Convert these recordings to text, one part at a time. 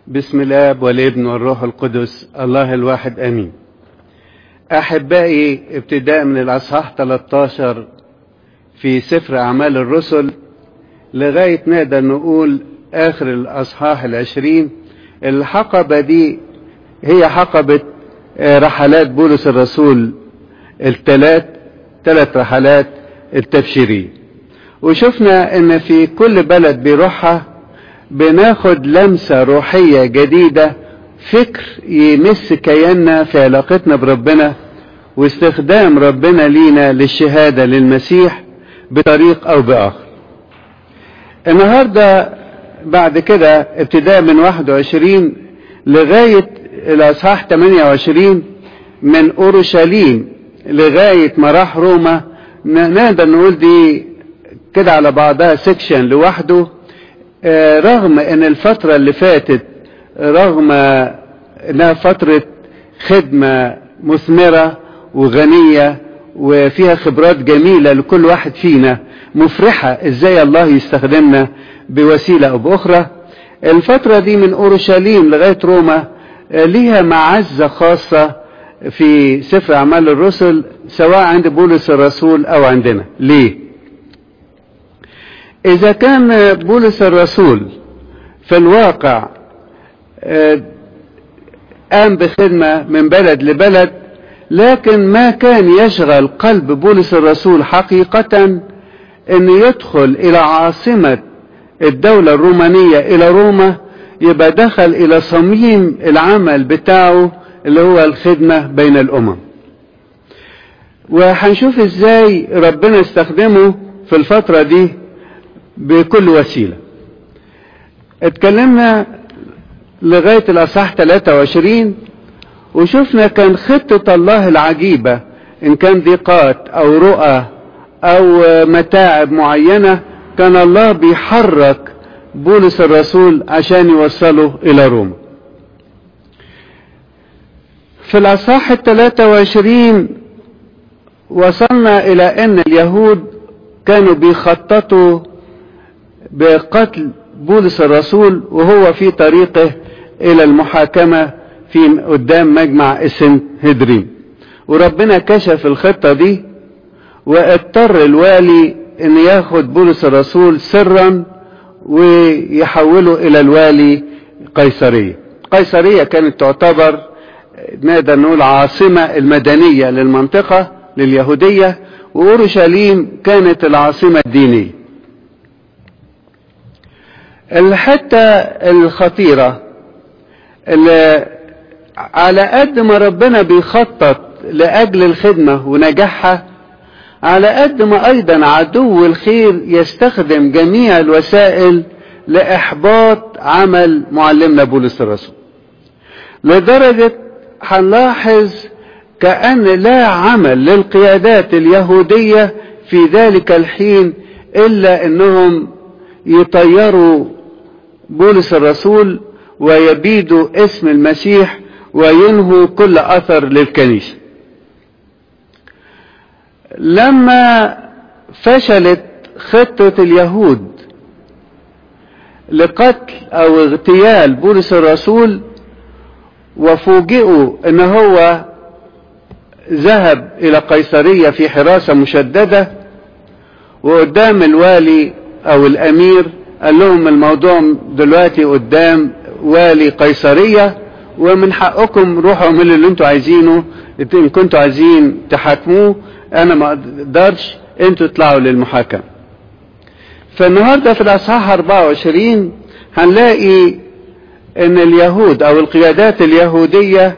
بسم الاب والابن والروح القدس الله الواحد امين احبائي ابتداء من الاصحاح 13 في سفر اعمال الرسل لغايه نقدر نقول اخر الاصحاح العشرين الحقبه دي هي حقبه رحلات بولس الرسول الثلاث ثلاث رحلات التبشيريه وشفنا ان في كل بلد بيروحها بناخد لمسة روحية جديدة فكر يمس كياننا في علاقتنا بربنا واستخدام ربنا لينا للشهادة للمسيح بطريق أو بآخر النهاردة بعد كده ابتداء من 21 لغاية الأصحاح 28 من أورشليم لغاية ما راح روما نقدر نقول دي كده على بعضها سيكشن لوحده رغم ان الفترة اللي فاتت رغم انها فترة خدمة مثمرة وغنية وفيها خبرات جميلة لكل واحد فينا مفرحة ازاي الله يستخدمنا بوسيلة او باخرى الفترة دي من اورشليم لغاية روما ليها معزة خاصة في سفر اعمال الرسل سواء عند بولس الرسول او عندنا ليه إذا كان بولس الرسول في الواقع قام بخدمة من بلد لبلد لكن ما كان يشغل قلب بولس الرسول حقيقة أن يدخل إلى عاصمة الدولة الرومانية إلى روما يبقى دخل إلى صميم العمل بتاعه اللي هو الخدمة بين الأمم وهنشوف ازاي ربنا استخدمه في الفترة دي بكل وسيلة اتكلمنا لغاية الأصح 23 وشفنا كان خطة الله العجيبة إن كان ضيقات أو رؤى أو متاعب معينة كان الله بيحرك بولس الرسول عشان يوصله إلى روما في الأصح 23 وصلنا إلى أن اليهود كانوا بيخططوا بقتل بولس الرسول وهو في طريقه الى المحاكمة في قدام مجمع السنهدرين وربنا كشف الخطة دي واضطر الوالي ان ياخد بولس الرسول سرا ويحوله الى الوالي قيصرية قيصرية كانت تعتبر نقدر نقول عاصمة المدنية للمنطقة لليهودية وأورشليم كانت العاصمة الدينية الحتة الخطيرة اللي على قد ما ربنا بيخطط لأجل الخدمة ونجاحها على قد ما أيضا عدو الخير يستخدم جميع الوسائل لإحباط عمل معلمنا بولس الرسول لدرجة هنلاحظ كأن لا عمل للقيادات اليهودية في ذلك الحين إلا أنهم يطيروا بولس الرسول ويبيدوا اسم المسيح وينهوا كل اثر للكنيسه لما فشلت خطه اليهود لقتل او اغتيال بولس الرسول وفوجئوا ان هو ذهب الى قيصريه في حراسه مشدده وقدام الوالي او الامير قال لهم الموضوع دلوقتي قدام والي قيصرية ومن حقكم روحوا اعملوا اللي انتوا عايزينه ان كنتوا عايزين تحاكموه انا ما اقدرش انتوا اطلعوا للمحاكمة فالنهاردة في الاصحاح 24 هنلاقي ان اليهود او القيادات اليهودية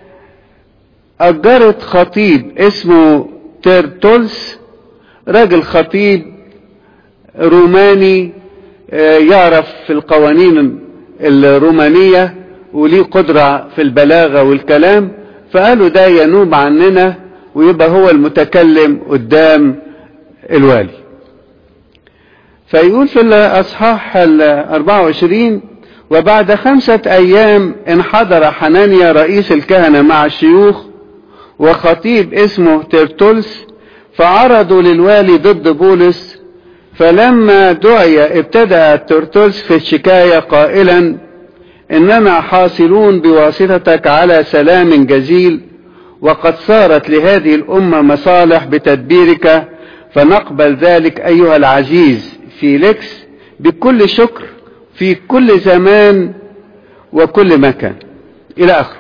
اجرت خطيب اسمه تيرتولس راجل خطيب روماني يعرف في القوانين الرومانية وليه قدرة في البلاغة والكلام فقالوا ده ينوب عننا ويبقى هو المتكلم قدام الوالي فيقول في الأصحاح ال 24 وبعد خمسة أيام انحدر حنانيا رئيس الكهنة مع الشيوخ وخطيب اسمه تيرتولس فعرضوا للوالي ضد بولس فلما دعي ابتدأ ترتلس في الشكاية قائلا إننا حاصلون بواسطتك على سلام جزيل وقد صارت لهذه الأمة مصالح بتدبيرك فنقبل ذلك أيها العزيز فيليكس بكل شكر في كل زمان وكل مكان إلى آخره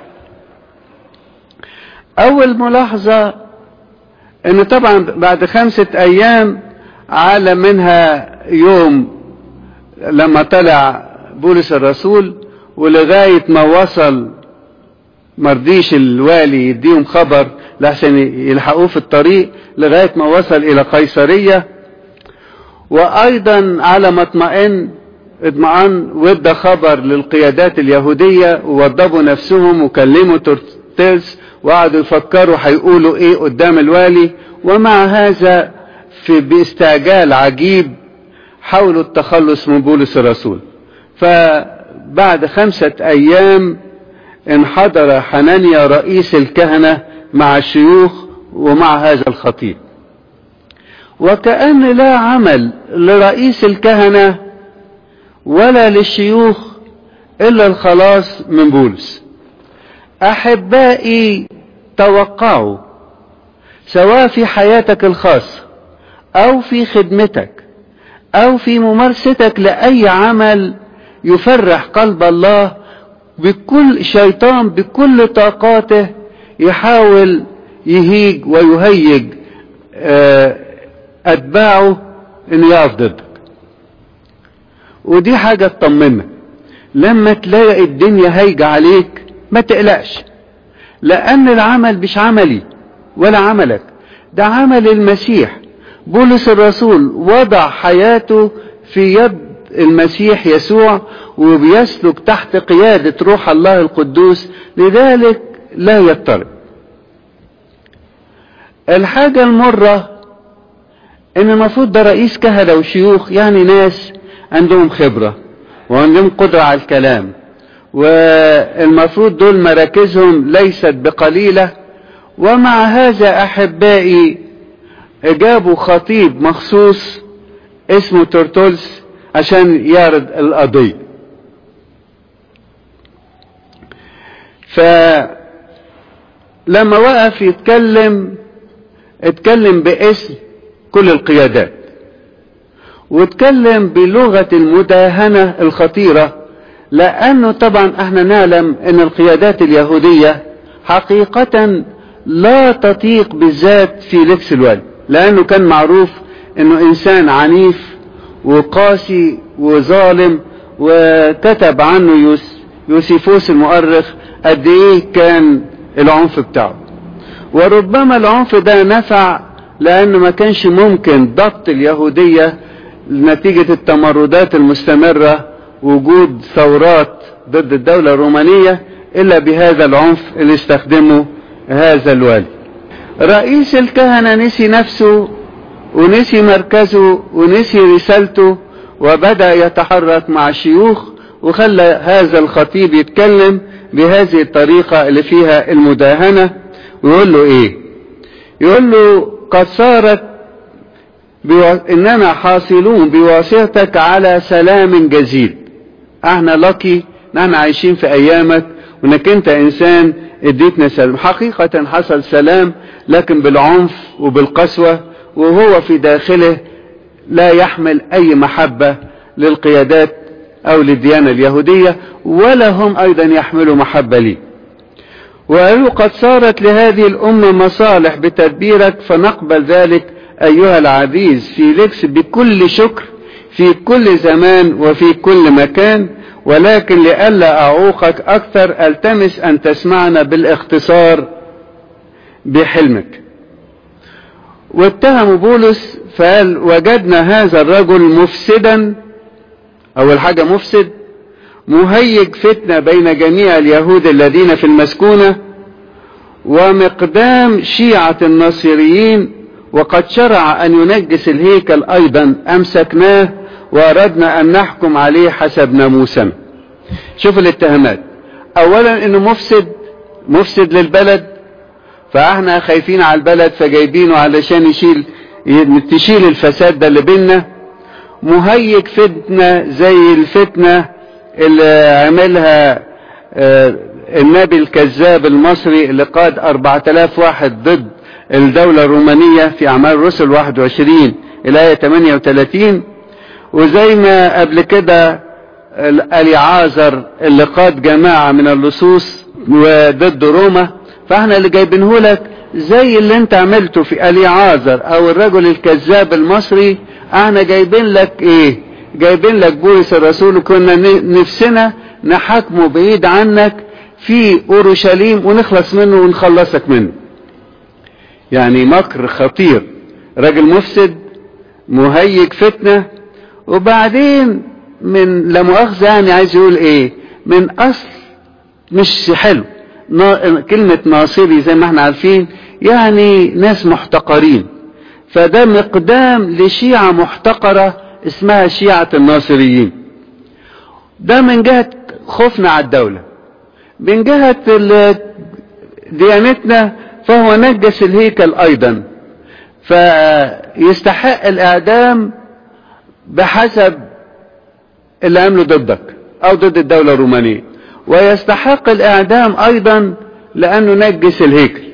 أول ملاحظة أنه طبعا بعد خمسة أيام على منها يوم لما طلع بولس الرسول ولغاية ما وصل مرضيش الوالي يديهم خبر لحسن يلحقوه في الطريق لغاية ما وصل إلى قيصرية وأيضا على ما اطمئن اطمئن وادى خبر للقيادات اليهودية ووضبوا نفسهم وكلموا تورتيلس وقعدوا يفكروا هيقولوا ايه قدام الوالي ومع هذا في باستعجال عجيب حاولوا التخلص من بولس الرسول فبعد خمسة ايام انحدر حنانيا رئيس الكهنة مع الشيوخ ومع هذا الخطيب وكأن لا عمل لرئيس الكهنة ولا للشيوخ إلا الخلاص من بولس أحبائي توقعوا سواء في حياتك الخاصة أو في خدمتك أو في ممارستك لأي عمل يفرح قلب الله بكل شيطان بكل طاقاته يحاول يهيج ويهيج أتباعه إنه يقف ضدك ودي حاجة تطمنك لما تلاقي الدنيا هايجة عليك ما تقلقش لأن العمل مش عملي ولا عملك ده عمل المسيح بولس الرسول وضع حياته في يد المسيح يسوع وبيسلك تحت قيادة روح الله القدوس لذلك لا يضطرب الحاجة المرة ان المفروض ده رئيس كهنة وشيوخ يعني ناس عندهم خبرة وعندهم قدرة على الكلام والمفروض دول مراكزهم ليست بقليلة ومع هذا أحبائي جابوا خطيب مخصوص اسمه تورتولس عشان يعرض القضية فلما وقف يتكلم اتكلم باسم كل القيادات واتكلم بلغة المداهنة الخطيرة لأنه طبعا احنا نعلم ان القيادات اليهودية حقيقة لا تطيق بالذات في لبس الوالي لأنه كان معروف انه انسان عنيف وقاسي وظالم وكتب عنه يوس يوسيفوس المؤرخ قد ايه كان العنف بتاعه وربما العنف ده نفع لانه ما كانش ممكن ضبط اليهودية نتيجة التمردات المستمرة وجود ثورات ضد الدولة الرومانية الا بهذا العنف اللي استخدمه هذا الوالي رئيس الكهنة نسي نفسه ونسي مركزه ونسي رسالته وبدأ يتحرك مع الشيوخ وخلى هذا الخطيب يتكلم بهذه الطريقة اللي فيها المداهنة ويقول له ايه يقول له قد صارت بو... اننا حاصلون بواسطتك على سلام جزيل احنا لقي نحن عايشين في ايامك وانك انت انسان اديتنا سلام حقيقة حصل سلام لكن بالعنف وبالقسوة وهو في داخله لا يحمل اي محبة للقيادات او للديانة اليهودية ولا هم ايضا يحملوا محبة لي وقالوا قد صارت لهذه الامة مصالح بتدبيرك فنقبل ذلك ايها العزيز فيليكس بكل شكر في كل زمان وفي كل مكان ولكن لئلا اعوقك اكثر التمس ان تسمعنا بالاختصار بحلمك واتهموا بولس فقال وجدنا هذا الرجل مفسدا اول حاجة مفسد مهيج فتنة بين جميع اليهود الذين في المسكونة ومقدام شيعة النصيريين وقد شرع ان ينجس الهيكل ايضا امسكناه واردنا ان نحكم عليه حسب ناموسنا شوف الاتهامات اولا انه مفسد مفسد للبلد فاحنا خايفين على البلد فجايبينه علشان يشيل تشيل الفساد ده اللي بينا مهيج فتنة زي الفتنة اللي عملها النبي الكذاب المصري اللي قاد 4000 واحد ضد الدولة الرومانية في أعمال الرسل 21 الآية 38 وزي ما قبل كده اليعازر اللي قاد جماعة من اللصوص وضد روما فاحنا اللي جايبينه لك زي اللي انت عملته في اليعازر او الرجل الكذاب المصري احنا جايبين لك ايه جايبين لك بولس الرسول كنا نفسنا نحاكمه بعيد عنك في اورشليم ونخلص منه ونخلصك منه يعني مكر خطير راجل مفسد مهيج فتنة وبعدين من لا مؤاخذة يعني عايز يقول ايه من اصل مش حلو كلمة ناصري زي ما احنا عارفين يعني ناس محتقرين فده مقدام لشيعة محتقرة اسمها شيعة الناصريين ده من جهة خوفنا على الدولة من جهة ديانتنا فهو نجس الهيكل ايضا فيستحق الاعدام بحسب اللي عمله ضدك او ضد الدولة الرومانية ويستحق الاعدام ايضا لانه نجس الهيكل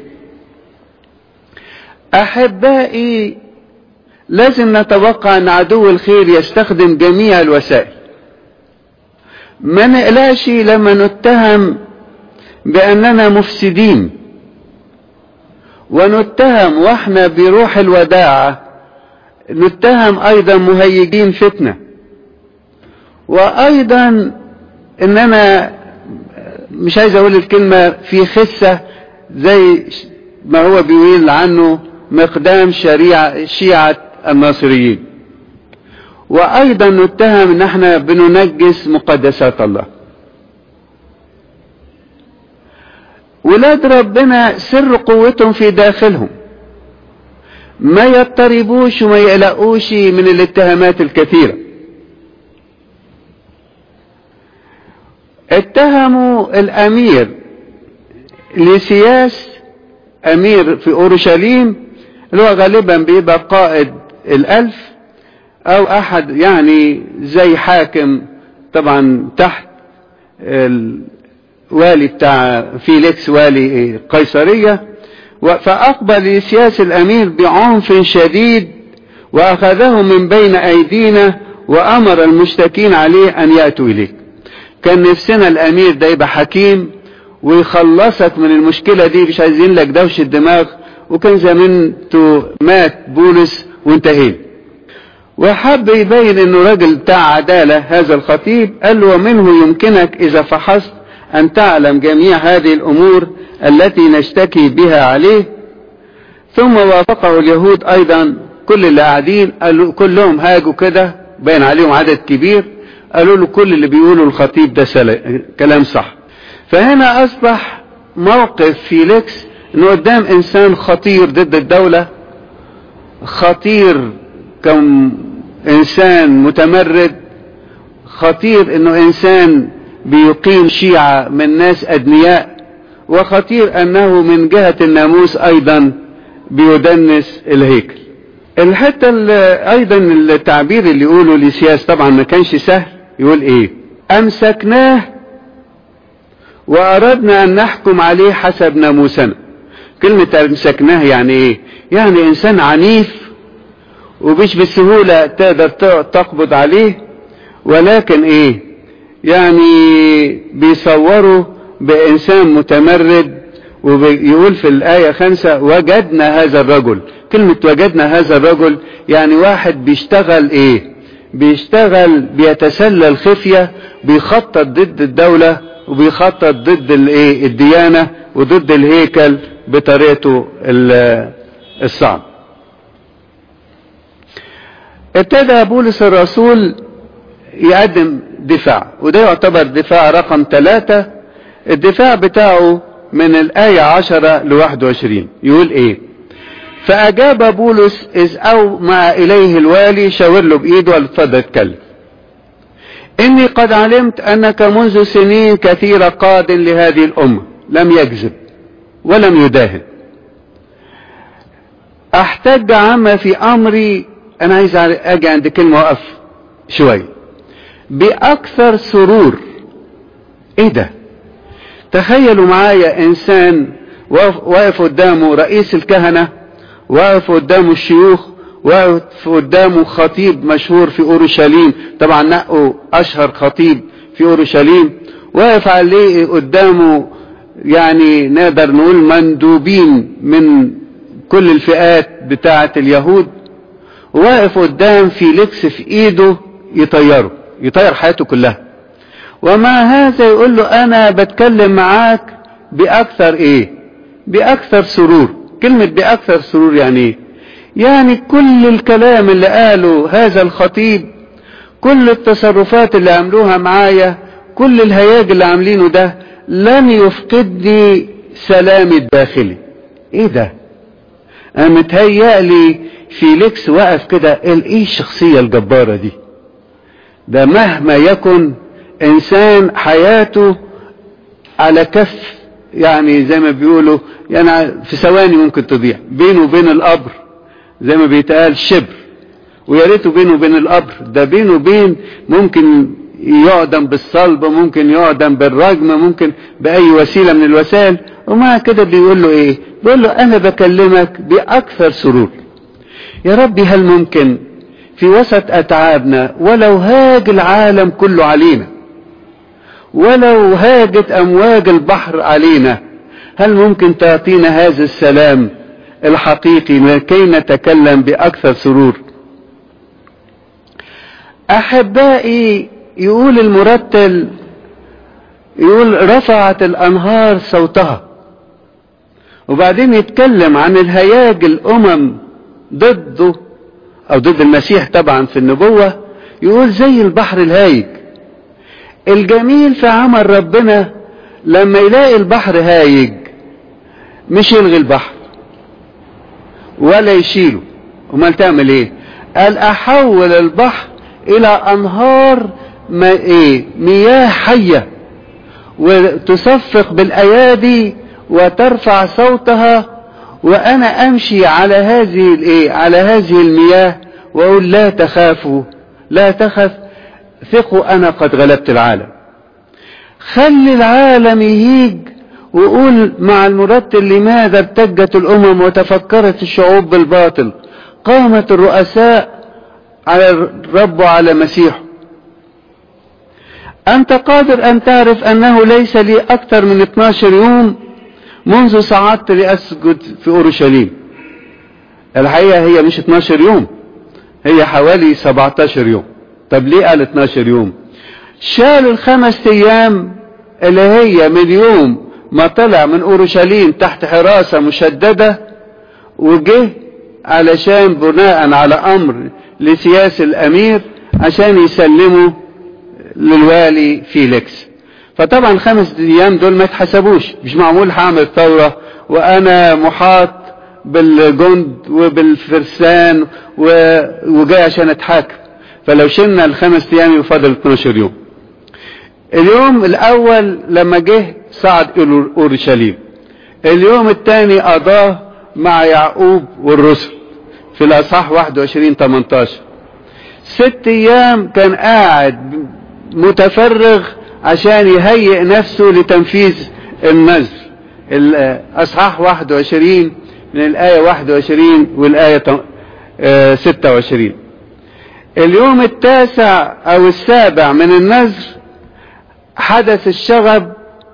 احبائي لازم نتوقع ان عدو الخير يستخدم جميع الوسائل ما نقلقش لما نتهم باننا مفسدين ونتهم واحنا بروح الوداعة نتهم ايضا مهيجين فتنة وايضا اننا مش عايز اقول الكلمة في خسة زي ما هو بيقول عنه مقدام شريعة شيعة الناصريين وايضا نتهم ان احنا بننجس مقدسات الله ولاد ربنا سر قوتهم في داخلهم ما يضطربوش وما يقلقوش من الاتهامات الكثيرة اتهموا الامير لسياس امير في اورشليم اللي هو غالبا بيبقى قائد الالف او احد يعني زي حاكم طبعا تحت الوالي بتاع فيليكس والي قيصرية فاقبل لسياس الامير بعنف شديد واخذه من بين ايدينا وامر المشتكين عليه ان ياتوا اليه كان نفسنا الامير ده يبقى حكيم ويخلصك من المشكلة دي مش عايزين لك دوش الدماغ وكان زمانته مات بولس وانتهينا وحب يبين انه راجل بتاع عدالة هذا الخطيب قال له ومنه يمكنك اذا فحصت ان تعلم جميع هذه الامور التي نشتكي بها عليه ثم وافقه اليهود ايضا كل اللي قاعدين قالوا كلهم هاجوا كده باين عليهم عدد كبير قالوا له كل اللي بيقوله الخطيب ده كلام صح فهنا اصبح موقف فيليكس انه قدام انسان خطير ضد الدولة خطير كم انسان متمرد خطير انه انسان بيقيم شيعة من ناس ادنياء وخطير انه من جهة الناموس ايضا بيدنس الهيكل الحتة ايضا التعبير اللي يقوله لسياس طبعا ما كانش سهل يقول ايه امسكناه واردنا ان نحكم عليه حسب ناموسنا كلمة امسكناه يعني ايه يعني انسان عنيف ومش بسهولة تقدر تقبض عليه ولكن ايه يعني بيصوروا بانسان متمرد ويقول في الآية خمسة وجدنا هذا الرجل كلمة وجدنا هذا الرجل يعني واحد بيشتغل ايه بيشتغل بيتسلل خفية بيخطط ضد الدولة وبيخطط ضد الايه الديانة وضد الهيكل بطريقته الصعب ابتدى بولس الرسول يقدم دفاع وده يعتبر دفاع رقم ثلاثة الدفاع بتاعه من الآية عشرة لواحد وعشرين يقول ايه فأجاب بولس إذ أومع إليه الوالي شاور له بإيده قال اتفضل اتكلم إني قد علمت أنك منذ سنين كثيرة قاد لهذه الأمة لم يكذب ولم يداهن أحتج عما في أمري أنا عايز أجي عند كلمة وقف شوية بأكثر سرور إيه ده تخيلوا معايا انسان واقف قدامه رئيس الكهنة واقف قدامه الشيوخ واقف قدامه خطيب مشهور في اورشليم طبعا نقوا اشهر خطيب في اورشليم واقف عليه قدامه يعني نقدر نقول مندوبين من كل الفئات بتاعة اليهود واقف قدام فيليكس في ايده يطيره يطير حياته كلها ومع هذا يقول له انا بتكلم معاك باكثر ايه باكثر سرور كلمة باكثر سرور يعني ايه يعني كل الكلام اللي قاله هذا الخطيب كل التصرفات اللي عملوها معايا كل الهياج اللي عاملينه ده لن يفقدني سلامي الداخلي ايه ده انا متهيألي فيليكس واقف كده ايه الشخصية الجبارة دي ده مهما يكن انسان حياته على كف يعني زي ما بيقولوا يعني في ثواني ممكن تضيع بينه وبين القبر زي ما بيتقال شبر ويا ريته بينه وبين القبر ده بينه وبين ممكن يعدم بالصلب ممكن يعدم بالرجم ممكن بأي وسيلة من الوسائل ومع كده بيقول له ايه بيقول له انا بكلمك بأكثر سرور يا ربي هل ممكن في وسط أتعابنا ولو هاج العالم كله علينا ولو هاجت أمواج البحر علينا هل ممكن تعطينا هذا السلام الحقيقي لكي نتكلم بأكثر سرور أحبائي يقول المرتل يقول رفعت الأنهار صوتها وبعدين يتكلم عن الهياج الأمم ضده أو ضد المسيح طبعا في النبوة يقول زي البحر الهايج الجميل في عمل ربنا لما يلاقي البحر هايج مش يلغي البحر ولا يشيله امال تعمل ايه قال احول البحر الى انهار ما ايه مياه حية وتصفق بالايادي وترفع صوتها وانا امشي على هذه الايه على هذه المياه واقول لا تخافوا لا تخف ثقوا انا قد غلبت العالم خلي العالم يهيج وقول مع المرتل لماذا ارتجت الامم وتفكرت الشعوب بالباطل قامت الرؤساء على الرب وعلى مسيحه انت قادر ان تعرف انه ليس لي اكثر من 12 يوم منذ صعدت لاسجد في اورشليم الحقيقه هي مش 12 يوم هي حوالي 17 يوم طب ليه قال 12 يوم شال الخمس ايام اللي هي من يوم ما طلع من اورشليم تحت حراسه مشدده وجه علشان بناء على امر لسياس الامير عشان يسلمه للوالي فيليكس فطبعا الخمس ايام دول ما يتحسبوش مش معمول هعمل ثوره وانا محاط بالجند وبالفرسان وجاي عشان اتحاكم فلو شلنا الخمس ايام يفضل 12 يوم اليوم الاول لما جه صعد الى اورشليم اليوم الثاني قضاه مع يعقوب والرسل في الاصحاح 21 18 ست ايام كان قاعد متفرغ عشان يهيئ نفسه لتنفيذ النذر الاصحاح 21 من الايه 21 والايه 26 اليوم التاسع او السابع من النذر حدث الشغب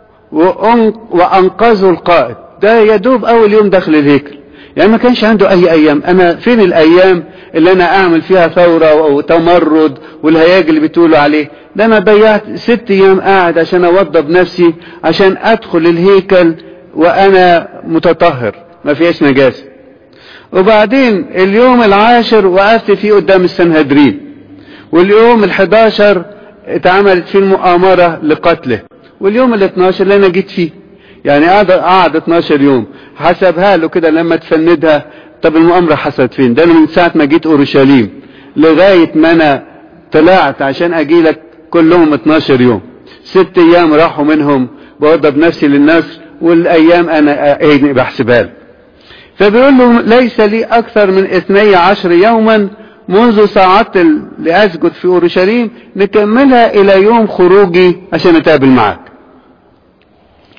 وانقذوا القائد ده يدوب اول يوم دخل الهيكل يعني ما كانش عنده اي ايام انا فين الايام اللي انا اعمل فيها ثورة او تمرد والهياج اللي بتقولوا عليه ده انا ضيعت ست ايام قاعد عشان اوضب نفسي عشان ادخل الهيكل وانا متطهر ما فيهاش نجاسة وبعدين اليوم العاشر وقفت فيه قدام السنهدرين واليوم الحداشر اتعملت فيه المؤامرة لقتله واليوم ال 12 اللي انا جيت فيه يعني قعد قعد 12 يوم حسبها له كده لما تفندها طب المؤامرة حصلت فين ده انا من ساعة ما جيت اورشليم لغاية ما انا طلعت عشان اجي لك كلهم 12 يوم ست ايام راحوا منهم بوضب نفسي للناس والايام انا ايه بحسبها له فبيقول له ليس لي اكثر من اثني عشر يوما منذ صعدت لاسجد في اورشليم نكملها الى يوم خروجي عشان اتقابل معاك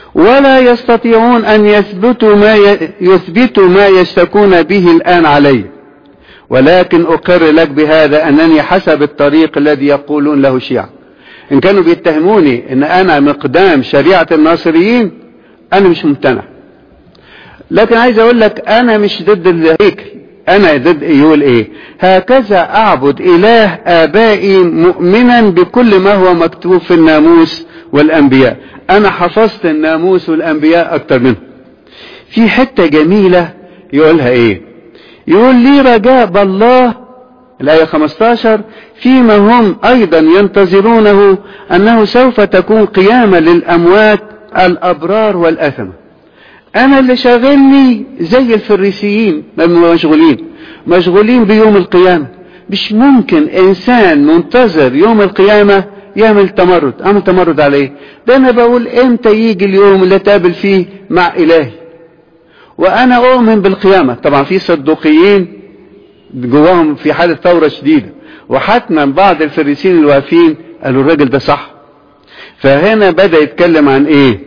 ولا يستطيعون أن يثبتوا ما يثبتوا ما يشتكون به الآن علي ولكن أقر لك بهذا أنني حسب الطريق الذي يقولون له شيعة إن كانوا بيتهموني أن أنا مقدام شريعة الناصريين أنا مش ممتنع لكن عايز أقول لك أنا مش ضد الهيكل أنا ضد يقول إيه هكذا أعبد إله آبائي مؤمنا بكل ما هو مكتوب في الناموس والأنبياء أنا حفظت الناموس والأنبياء أكتر منه في حتة جميلة يقولها إيه يقول لي رجاء بالله الآية 15 فيما هم أيضا ينتظرونه أنه سوف تكون قيامة للأموات الأبرار والأثمة أنا اللي شاغلني زي الفريسيين مشغولين مشغولين بيوم القيامة مش ممكن إنسان منتظر يوم القيامة يعمل تمرد أعمل تمرد على إيه ده أنا بقول إمتى يجي اليوم اللي تقابل فيه مع إلهي وأنا أؤمن بالقيامة طبعا في صدوقيين جواهم في حالة ثورة شديدة وحتما بعض الفريسيين الواقفين قالوا الراجل ده صح فهنا بدأ يتكلم عن ايه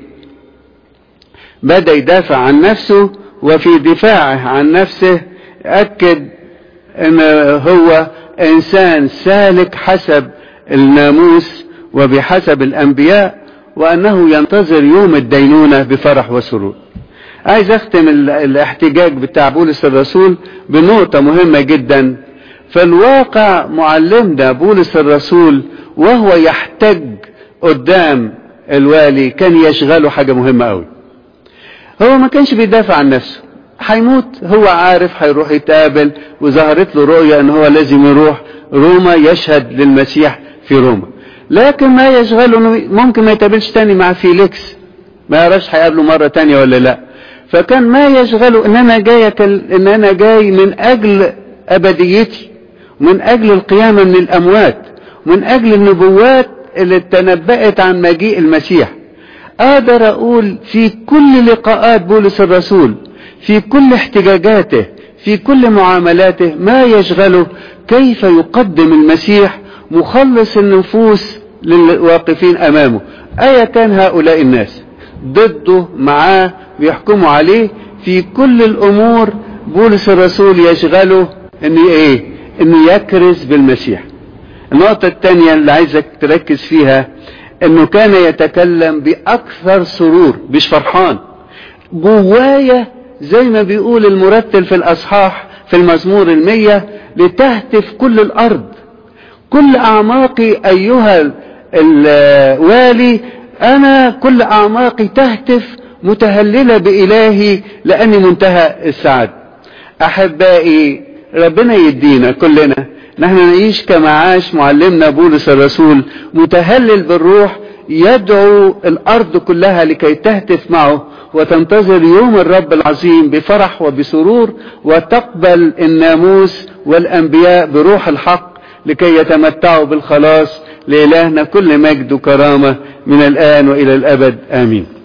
بدأ يدافع عن نفسه وفي دفاعه عن نفسه أكد ان هو انسان سالك حسب الناموس وبحسب الانبياء وانه ينتظر يوم الدينونة بفرح وسرور عايز اختم الاحتجاج بتاع بولس الرسول بنقطة مهمة جدا فالواقع معلمنا بولس الرسول وهو يحتج قدام الوالي كان يشغله حاجة مهمة قوي هو ما كانش بيدافع عن نفسه هيموت هو عارف هيروح يتقابل وظهرت له رؤية ان هو لازم يروح روما يشهد للمسيح في روما لكن ما يشغله انه ممكن ما يتقابلش تاني مع فيليكس ما يعرفش هيقابله مرة تانية ولا لا فكان ما يشغله ان انا جاي ان انا جاي من اجل ابديتي من اجل القيامة من الاموات من اجل النبوات اللي تنبأت عن مجيء المسيح اقدر اقول في كل لقاءات بولس الرسول في كل احتجاجاته في كل معاملاته ما يشغله كيف يقدم المسيح مخلص النفوس للواقفين امامه ايا كان هؤلاء الناس ضده معاه بيحكموا عليه في كل الامور بولس الرسول يشغله ان ايه انه يكرز بالمسيح النقطة الثانية اللي عايزك تركز فيها انه كان يتكلم باكثر سرور مش فرحان جوايا زي ما بيقول المرتل في الاصحاح في المزمور المية لتهتف كل الارض كل اعماقي ايها الوالي انا كل اعماقي تهتف متهللة بإلهي لأني منتهى السعادة أحبائي ربنا يدينا كلنا نحن نعيش كما عاش معلمنا بولس الرسول متهلل بالروح يدعو الأرض كلها لكي تهتف معه وتنتظر يوم الرب العظيم بفرح وبسرور وتقبل الناموس والأنبياء بروح الحق لكي يتمتعوا بالخلاص لإلهنا كل مجد وكرامة من الآن وإلى الأبد آمين